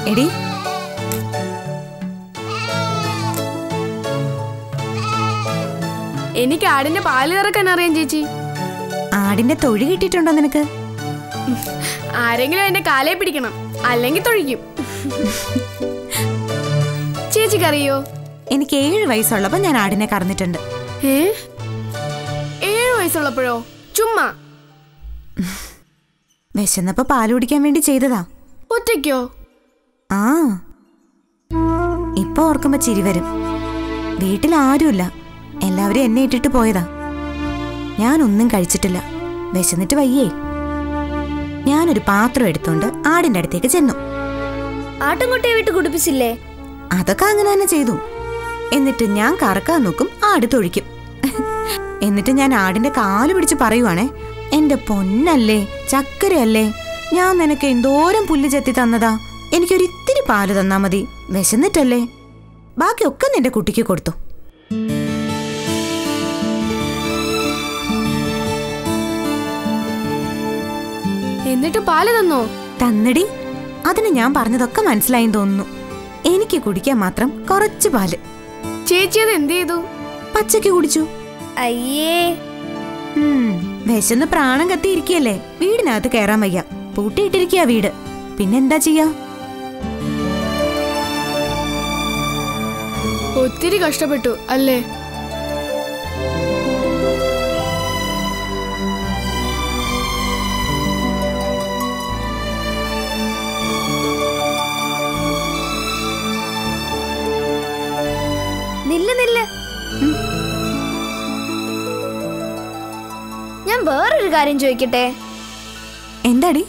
എടി എനിക്ക് ആടിന്റെ പാല് കറക്കാൻ അറിയാം ചേച്ചി ആടിന്റെ തൊഴി കിട്ടിയിട്ടുണ്ടോ നിനക്ക് ആരെങ്കിലും എന്റെ കാലേ പിടിക്കണം അല്ലെങ്കിൽ തൊഴിക്കും ചേച്ചിക്കറിയോ എനിക്ക് ഏഴ് വയസ്സുള്ളപ്പോ ഞാൻ ആടിനെ കറന്നിട്ടുണ്ട് ഏ ഏഴു വയസ്സുള്ളപ്പോഴോ ചുമ്മാ വിശന്നപ്പോ പാല് കുടിക്കാൻ വേണ്ടി ചെയ്തതാ ഒറ്റയ്ക്കോ ആ ഇപ്പൊ ഓർക്കുമ്പോ ചിരി വരും വീട്ടിൽ ആരുമില്ല എല്ലാവരും എന്നെ ഇട്ടിട്ട് പോയതാ ഞാനൊന്നും കഴിച്ചിട്ടില്ല വിശന്നിട്ട് വയ്യേ ഞാനൊരു പാത്രം എടുത്തോണ്ട് ആടിന്റെ അടുത്തേക്ക് ചെന്നു ആട്ടുംകുട്ടിയെ വിട്ട് കുടിപ്പിച്ചില്ലേ അതൊക്കെ അങ്ങനെ തന്നെ ചെയ്തു എന്നിട്ട് ഞാൻ കറക്കാൻ നോക്കും ആട് തൊഴിക്കും എന്നിട്ട് ഞാൻ ആടിന്റെ കാല് പിടിച്ച് പറയുവാണേ എന്റെ പൊന്നല്ലേ ചക്കരയല്ലേ ഞാൻ നിനക്ക് എന്തോരം പുല്ല് ചെത്തി തന്നതാ എനിക്കൊരു ഇത്തിരി പാല് തന്നാ മതി വിശന്നിട്ടല്ലേ ബാക്കിയൊക്കെ നിന്റെ കുട്ടിക്ക് കൊടുത്തു എന്നിട്ട് പാല് തന്നോ തന്നടി അതിന് ഞാൻ പറഞ്ഞതൊക്കെ മനസ്സിലായെന്ന് തോന്നുന്നു എനിക്ക് കുടിക്കാൻ മാത്രം കുറച്ച് പാല് ചേച്ചി അത് എന്ത് ചെയ്തു പച്ചയ്ക്ക് കുടിച്ചു അയ്യേ ഉം, വിശന്ന് പ്രാണം കത്തിയിരിക്കല്ലേ വീടിനകത്ത് കയറാൻ വയ്യ പൂട്ടിയിട്ടിരിക്കുക വീട് പിന്നെന്താ ചെയ്യാ ഒത്തിരി കഷ്ടപ്പെട്ടു അല്ലേ നില്ല് നില്ല് ഞാൻ വേറൊരു കാര്യം ചോദിക്കട്ടെ എന്താടി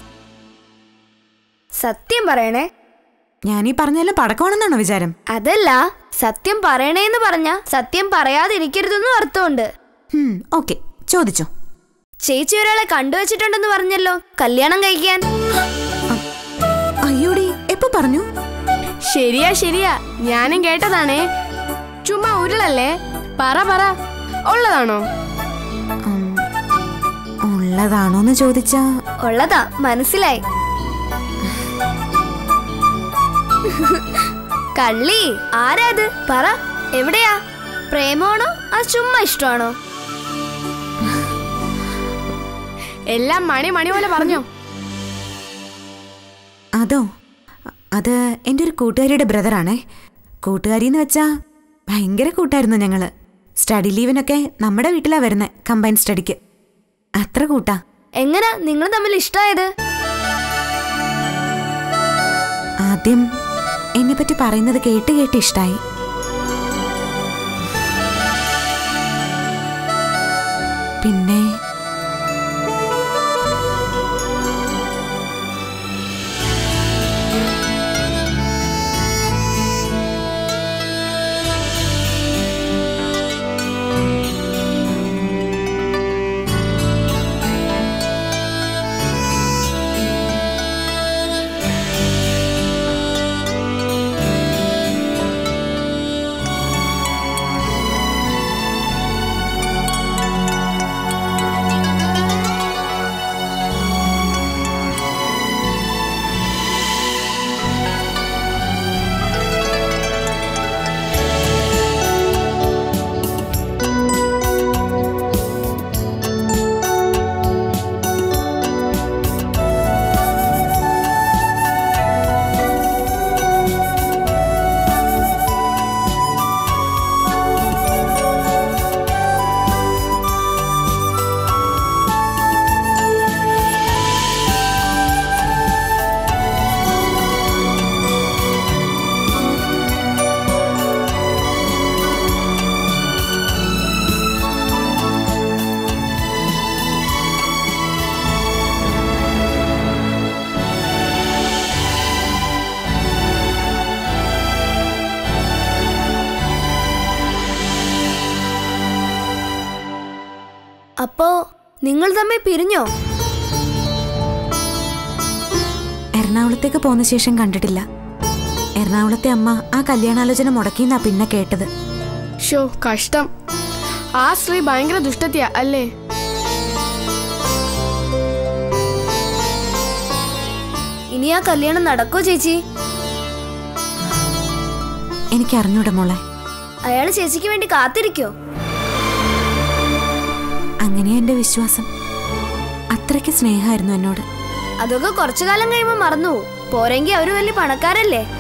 സത്യം പറയണേ ഞാൻ ഈ പറഞ്ഞെല്ലാം പടക്കമാണെന്നാണോ വിചാരം അതല്ല സത്യം പറയണേന്ന് പറഞ്ഞ സത്യം പറയാതിരിക്കരുതെന്നും അർത്ഥമുണ്ട് ഓക്കെ ചോദിച്ചോ ചേച്ചി ഒരാളെ കണ്ടുവച്ചിട്ടുണ്ടെന്ന് പറഞ്ഞല്ലോ കല്യാണം കഴിക്കാൻ അയ്യോടി എപ്പോ പറഞ്ഞു ശരിയാ ശരിയാ ഞാനും കേട്ടതാണേ ചുമ്മാ ഉരുളല്ലേ പറ പറ ഉള്ളതാണോ ഉം, ഉള്ളതാണോന്ന് ചോദിച്ചാ ഉള്ളതാ മനസ്സിലായി കള്ളി ആരാത് പറ എവിടെയാ പ്രേമമാണോ അത് ചുമ്മാ ഇഷ്ടമാണോ എല്ലാം മണി മണി പോലെ പറഞ്ഞോ അതോ അ- അത് എൻ്റെ ഒരു കൂട്ടുകാരിയുടെ ബ്രദറാണേ കൂട്ടുകാരി എന്ന് വെച്ചാ ഭയങ്കര കൂട്ടായിരുന്നു ഞങ്ങള് സ്റ്റഡി ലീവിനൊക്കെ നമ്മുടെ വീട്ടിലാ വരുന്നേ കമ്പൈൻ സ്റ്റഡിക്ക് അത്ര കൂട്ടാ എങ്ങനാ നിങ്ങൾ തമ്മിൽ ഇഷ്ടമായത് ആദ്യം എന്നെപ്പറ്റി പറയുന്നത് കേട്ട് കേട്ട് ഇഷ്ടായി പിന്നെ അപ്പോ നിങ്ങൾ തമ്മിൽ പിരിഞ്ഞോ എറണാകുളത്തേക്ക് പോന്ന ശേഷം കണ്ടിട്ടില്ല എറണാകുളത്തെ അമ്മ ആ കല്യാണാലോചന മുടക്കിന്നാ പിന്നെ കേട്ടത് ഷോ കഷ്ടം ആ സ്ത്രീ ഭയങ്കര ദുഷ്ടത്തിയാ അല്ലേ ഇനി ആ കല്യാണം നടക്കോ ചേച്ചി എനിക്ക് അറിഞ്ഞൂടെ മോളെ അയാള് ചേച്ചിക്ക് വേണ്ടി കാത്തിരിക്കോ അങ്ങനെയാ എന്റെ വിശ്വാസം അത്രയ്ക്ക് സ്നേഹമായിരുന്നു എന്നോട് അതൊക്കെ കുറച്ചു കാലം കഴിയുമ്പോ മറന്നു പോവും. പോരെങ്കി അവര് വലിയ പണക്കാരല്ലേ